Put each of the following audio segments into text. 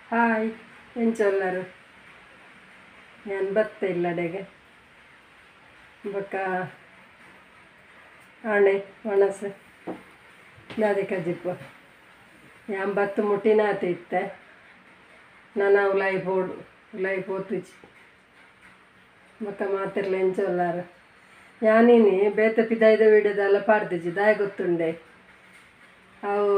Hi ಎಂಚೊಲ್ಲರು ഞാൻ ಬತ್ತ ಇಲ್ಲ ಅಡೆಗೆ ಬೊಕ್ಕ ಆಣೆ ಒಣಸು ದಾದೆ ಕಜಿಪ್ಪು ഞാൻ ಬತ್ತು ಮುಟ್ಟಿನಾತ ಇತ್ತೆ ನಾನು ಉಲಾಯಿ ಪೋಡು ಉಲಾಯಿ ಪೋತುಚಿ ಬೊಕ್ಕ ಮಾತಿರ್ಲ ಎಂಚೊಲ್ಲಾರು ഞാനിനി ಬೇತ ಪಿದಾಯ್ದ ವಿಡಿಯೋದೆಲ್ಲ ಪಾಡ್ದಿಜ್ಜಿ ದಾಯ ಗೊತ್ತುಂಡೆ ಅವು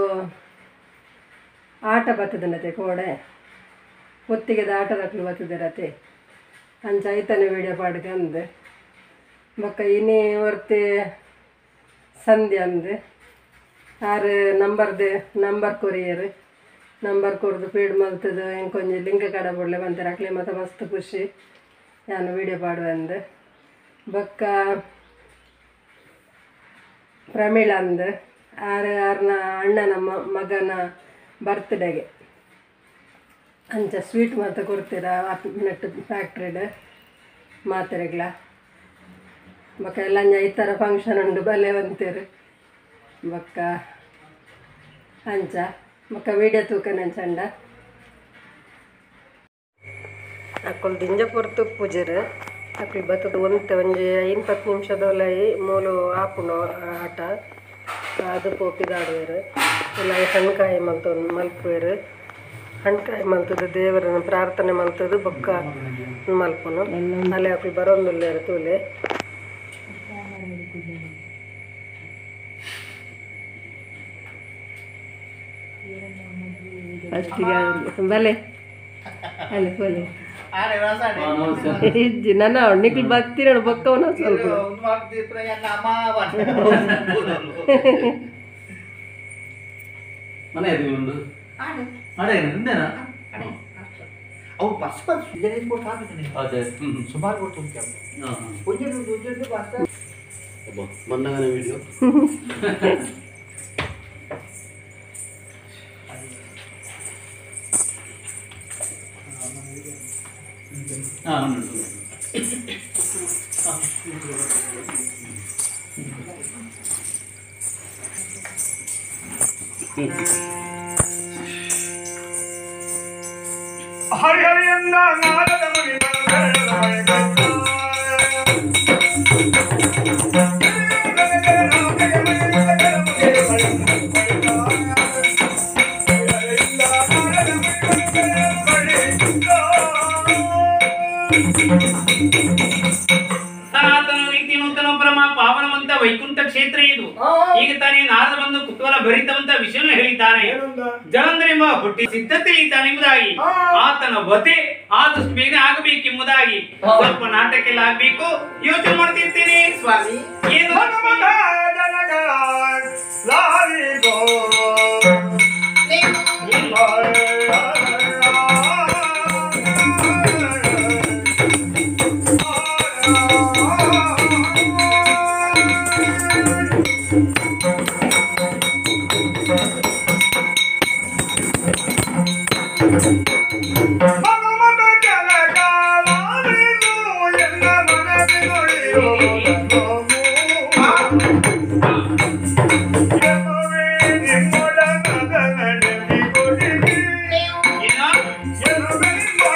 ಆಟ ಬರ್ತದನತೆ ಕೋಡೆ ಒತ್ತಿಗೆದ ಆಟದಕ್ಲು ಬರ್ತದಿರತೆ ಅಂಚ ಐತನೆ ವಿಡಿಯೋ ಪಾಡ್ಕಂದು ಬೊಕ್ಕ ಇನಿ ಹೊರ್ತಿ ಸಂಧ್ಯೆ ಅಂದು ಆರು ನಂಬರ್ದು ನಂಬರ್ ಕೊರಿಯರ್ ನಂಬರ್ ಕೊಡ್ದು ಪೀಡ್ ಮಲ್ತದು ಹೆಂಗೆ ಕೊಂಚ ಲಿಂಗ ಕಡ ಬಿಡ್ಲೆ ಬಂತಾರೆ ಅಕ್ಲೆ ಮತ್ತೆ ಮಸ್ತ್ ಖುಷಿ ನಾನು ವಿಡಿಯೋ ಪಾಡುವಂದು ಬೊಕ್ಕ ಪ್ರಮೀಳ ಅಂದು ಆರು ಆರ್ನ ಅಣ್ಣನ ಮ- ಮಗನ ಬರ್ತ್ಡೇಗೆ ಅಂಚ ಸ್ವೀಟ್ ಮಾತ್ರ ಕೊಡ್ತೀರ ನೆಟ್ಟು ಫ್ಯಾಕ್ಟ್ರಿಡ್ ಮಾತ್ರೆಗಳ ಬೊಕ್ಕ ಎಲ್ಲ ಈ ಥರ ಫಂಕ್ಷನ್ ಉಂಡು ಬಲೆ ಬಂತೀರು ಬೊಕ್ಕ ಅಂಚ ಬೊಕ್ಕ ವೀಡಿಯೋ ತೂಕನಂಚಂಡ ಅಕ್ಕಳು ದಿಂಜ ಪೊರ್ತು ಪೂಜೆರು ಅಕ್ಕಳು ಬತ್ತದ ಒಂತೆ ಒಂಜಿ ಇಪ್ಪತ್ತು ನಿಮಿಷದೊಲೈ ಮೂಲು ಆಪುನು ಆಟ ಅದು ಪೋಪಿದಾಡುವೆರು ಇಲ್ಲ ಹಣ್ಕಾಯಿ ಮಲ್ತು ಮಲ್ಪುವೆರು ಹಣ್ಕಾಯಿ ಮಲ್ತದು ದೇವರನ್ನು ಪ್ರಾರ್ಥನೆ ಮಲ್ತದು ಬೊಕ್ಕ ಮಲ್ಪುನು ಅಲ್ಲೇ ಅಕ್ಕಳು ಬರೋಂದುಲ್ಲೇರು ತೂಲೆ ಫಸ್ಟಿಗೆ ಬಲೆ ಅಲ್ಲಿ ಬಲೆ ಇಜ್ಜಿ ನನ್ನ ನಿಕ್ಲು ಬರ್ತೀರ ಬೊಕ್ಕವನ ಸ್ವಲ್ಪ ಮನೆ ಎದುರುಂಡು ಅಡೆ ನಿಂದೇನಾ ಅವ್ರು ಬಸ್ ಬಸ್ ಇಲ್ಲೇ ಕೊಟ್ಟು ಹಾಕಿದ್ದೀನಿ ಅದೇ ಹ್ಮ್ ಸುಮಾರು ಕೊಟ್ಟು ಉಂಟು ಹಾಂ ಹಾಂ ಉಜ್ಜಲು ಉಜ್ಜಲು ಬಸ್ ಮೊನ್ನಗನ ವಿಡಿಯೋ ಹಾಂ ಉಂಟು ಹರಿ ಹರಿ ಎಂದ ನಾರದ ಮುನಿ ಸನಾತನ ರೀತಿ ನೂತನ ಪರಮ ಪಾವನವಂತ ವೈಕುಂಠ ಕ್ಷೇತ್ರ ಇದು ಈಗ ತಾನೇ ನಾರದ ಬಂದು ಕುತೂಹಲ ಭರಿತವಂತ ವಿಷಯವನ್ನು ಹೇಳಿದ್ದಾನೆ ಜಲಂಧರೆಂಬ ಹುಟ್ಟಿ ಸಿದ್ಧತೆ ಎಂಬುದಾಗಿ ಆತನ ವಧೆ ಆದಷ್ಟು ಬೇಗ ಆಗಬೇಕೆಂಬುದಾಗಿ ಸ್ವಲ್ಪ ನಾಟಕ್ಕೆಲ್ಲ ಆಗ್ಬೇಕು ಯೋಚನೆ ಮಾಡ್ತಿರ್ತೇನೆ ಸ್ವಾಮಿ ಏನು ಏನು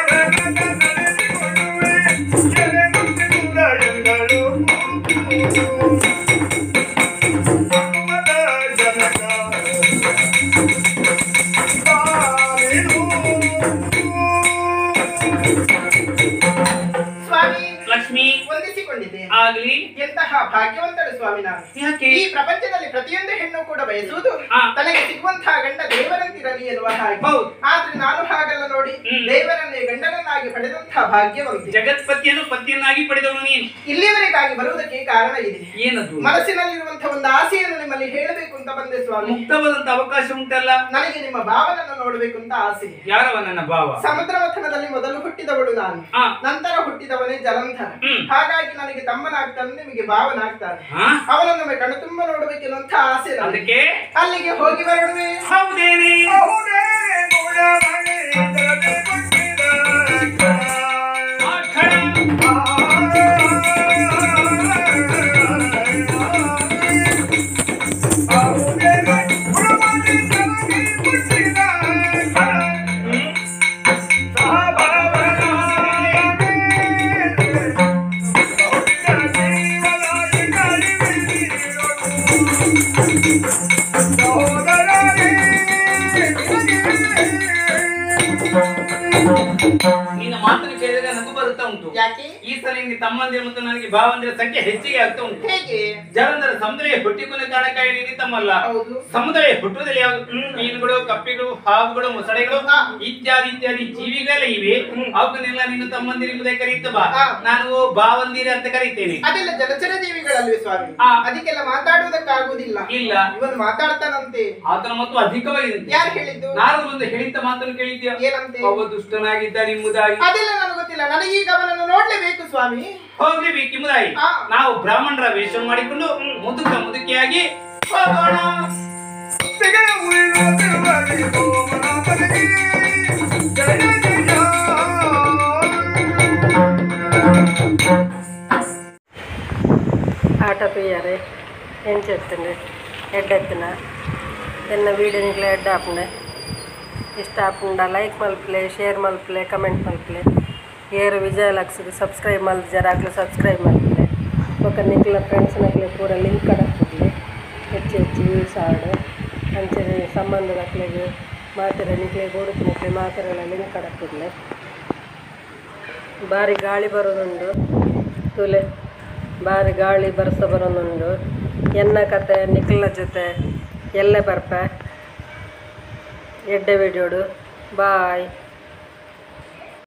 ಸ್ವಾಮಿ ಲಕ್ಷ್ಮಿ ವಂದಿಸಿಕೊಂಡಿದ್ದೆ ಆಗ್ಲಿ ಎಂತಹ ಭಾಗ್ಯವಂತರು ಸ್ವಾಮಿ ನಾನು ಯಾಕೆ ಈ ಪ್ರಪಂಚದಲ್ಲಿ ಪ್ರತಿಯೊಂದು ಹೆಣ್ಣು ಕೂಡ ಬಯಸುವುದು ಆ. ತನಗೆ ಸಿಗುವಂತಹ ಗಂಡ ದೇವರಂತಿರಲಿ ಎನ್ನುವ ಹಾಗೆ ಹೌದು. ಆದ್ರೆ ನಾನು ಹಾಗಲ್ಲ ನೋಡಿ ಹ್ಮ್. ದೇವರನ್ನೇ ಗಂಡನನ್ನಾಗಿ ಪಡೆದಂತಹ ಭಾಗ್ಯವಂತಿ ಜಗತ್ಪತಿಯನ್ನು ಪತಿಯನ್ನಾಗಿ ಪಡೆದವನು ನೀನು ಇಲ್ಲಿವರೆಗಾಗಿ ಬರುವುದಕ್ಕೆ ಕಾರಣ ಇದೆ ಏನದು ಮನಸ್ಸಿನಲ್ಲಿರುವಂತಹ ಒಂದು ಆಸೆಯನ್ನು ನಿಮ್ಮಲ್ಲಿ ಹೇಳಬೇಕು ಅಂತ ಬಂದೆ ಸ್ವಾಮಿ ಮುಕ್ತವಾದಂತ ಅವಕಾಶ ಉಂಟಲ್ಲ ನನಗೆ ನಿಮ್ಮ ಭಾವನನ್ನು ನೋಡಬೇಕು ಅಂತ ಆಸೆ ಯಾರವ ನನ್ನ ಭಾವ ಸಮುದ್ರ ಮಥನದಲ್ಲಿ ಮೊದಲು ಹುಟ್ಟಿದವಳು ನಾನು ಆ. ನಂತರ ಹುಟ್ಟಿದವನೇ ಜಲಂಧರ ಹ್ಮ್. ಹಾಗಾಗಿ ನನಗೆ ತಮ್ಮನಾಗ್ತಾನೆ ನಿಮಗೆ ಭಾವನಾಗ್ತಾನೆ ಹಾ? ಅವನನ್ನೊಮ್ಮೆ ಕಣ್ತುಂಬ ನೋಡಬೇಕೆನ್ನುವಂತ ಆಸೆ ನನಗೆ. ಅದಕ್ಕೆ ಅಲ್ಲಿಗೆ ಹೋಗಿ ಬರಡುವೆ ಹೌದೇನೆ ಆ ಖಡ. ಆ ನಿನ್ನ ಮಾತನ್ನು ಕೇಳಿದಾಗ ನಗು ಬರುತ್ತಾ ಉಂಟು ಯಾಕೆ ಈ ಸಲ ನಿನಗೆ ತಮ್ಮಂದಿರ ಮತ್ತು ನನಗೆ ಭಾವಂದಿರ ಸಂಖ್ಯೆ ಹೆಚ್ಚಿಗೆ ಆಗ್ತಾ ಉಂಟು ಹೇಗೆ ಜಲಂಧರ ಸಮುದ್ರ ಹುಟ್ಟಿಕೊಂಡ ಕಾರಣಕ್ಕಾಗಿ ನಿಂತಮ್ಮಲ್ಲ ಹೌದು. ಸಮುದ್ರ ಹುಟ್ಟುವುದಲ್ಲಿ ಯಾವುದು ಮೀನುಗಳು ಕಪ್ಪಿಗಳು ಹಾವುಗಳು ಮೊಸಳೆಗಳು ಹಾ. ಇತ್ಯಾದಿ ಇತ್ಯಾದಿ ಜೀವಿಗಳೆಲ್ಲ ಇವೆ ಅವಕ್ಕನ್ನೆಲ್ಲ ನಿನ್ನ ತಮ್ಮಂದಿರಿಂಬುದೇ ಕರೀತ ಬಾ ಹಾ. ನಾನು ಭಾವಂದಿರ ಅಂತ ಕರೀತೇನೆ ಅದೆಲ್ಲ ಜಲಚರ ಜೀವಿಗಳಲ್ವೇ ಸ್ವಾಮಿ ಆ. ಅದಕ್ಕೆಲ್ಲ ಮಾತಾಡುವುದಕ್ಕಾಗುವುದಿಲ್ಲ ಇಲ್ಲ ಇವನು ಮಾತಾಡ್ತಾನಂತೆ ಆತನ ಮತ್ತು ಅಧಿಕವಾಗಿದೆ ಯಾರು ಹೇಳಿದ್ದು ನಾರದ ಒಂದು ಹೇಳಿದ್ದ ಮಾತನ್ನು ಕೇಳಿದ್ಯಾ ಏನಂತೆ ಅವ ದುಷ್ಟನಾಗಿದ್ದ ನಿಮ್ಮದಾಗಿ ಅದೆಲ್ಲ ನನಗೆ ಗೊತ್ತಿಲ್ಲ ನನಗೀಗ ಅವನನ್ನು ನೋಡ್ಲೇಬೇಕು ಸ್ವಾಮಿ ಹೋಗ್ಲೇಬೇಕೆಂಬುದಾಗಿ ಆ. ನಾವು ಬ್ರಾಹ್ಮಣರ ವೇಷ ಮಾಡಿಕೊಂಡು ಮುದುಕ ಮುದುಕಿಯಾಗಿ ಹೋಗೋಣ ಆಟ ಪೀಯರೆ ಎಂಚೆತ್ತನೆ ಎಡ್ಡೆತ್ತಿನ ಎನ್ನ ವೀಡಿಯೋನಿಗ್ಲ ಎಡ್ಡ ಆಪುಂಡೆ ಇಷ್ಟ ಆಪುಂಡ ಲೈಕ್ ಮಲ್ಪಲೆ ಶೇರ್ ಮಲ್ಪಲೆ ಕಮೆಂಟ್ ಮಲ್ಪಲೆ ಏರು ವಿಜಯ ಲಕ್ಷ್ಮಿ ಸಬ್ಸ್ಕ್ರೈಬ್ ಮಲ್ ಜರಾಗ್ಲು ಸಬ್ಸ್ಕ್ರೈಬ್ ಮಲ್ಪಲೆ ಬೊಕ್ಕ ನಿಕ್ಲ ಫ್ರೆಂಡ್ಸ್ನಕ್ಲೆ ಪೂರ ಲಿಂಕ್ ಕಡಾಕ್ಬಿಡ್ಲೆ ಹೆಚ್ಚು ಹೆಚ್ಚು ವ್ಯೂಸ್ ಆಡು ಅಂಚನೆ ಸಂಬಂಧದಕ್ಲೆಗೆ ಮಾತಿರ ನಿಕ್ಲೆ ಗೋಡುಕ್ನಕ್ಲೆ ಮಾತಿರೆಲ್ಲ ಲಿಂಕ್ ಕಡಾಕ್ಬಿಡ್ಲೆ ಭಾರಿ ಗಾಳಿ ಬರೋದುಂಡು ತುಲೆ ಭಾರಿ ಗಾಳಿ ಬರ್ಸ ಬರೋದುಂಡು ಎನ್ನ ಕತೆ ನಿಖಿಲ ಜೊತೆ ಎಲ್ಲೇ ಬರ್ಪೆ ಎಡ್ಡೆ ವಿಡಿಯೋಡು ಬಾಯ್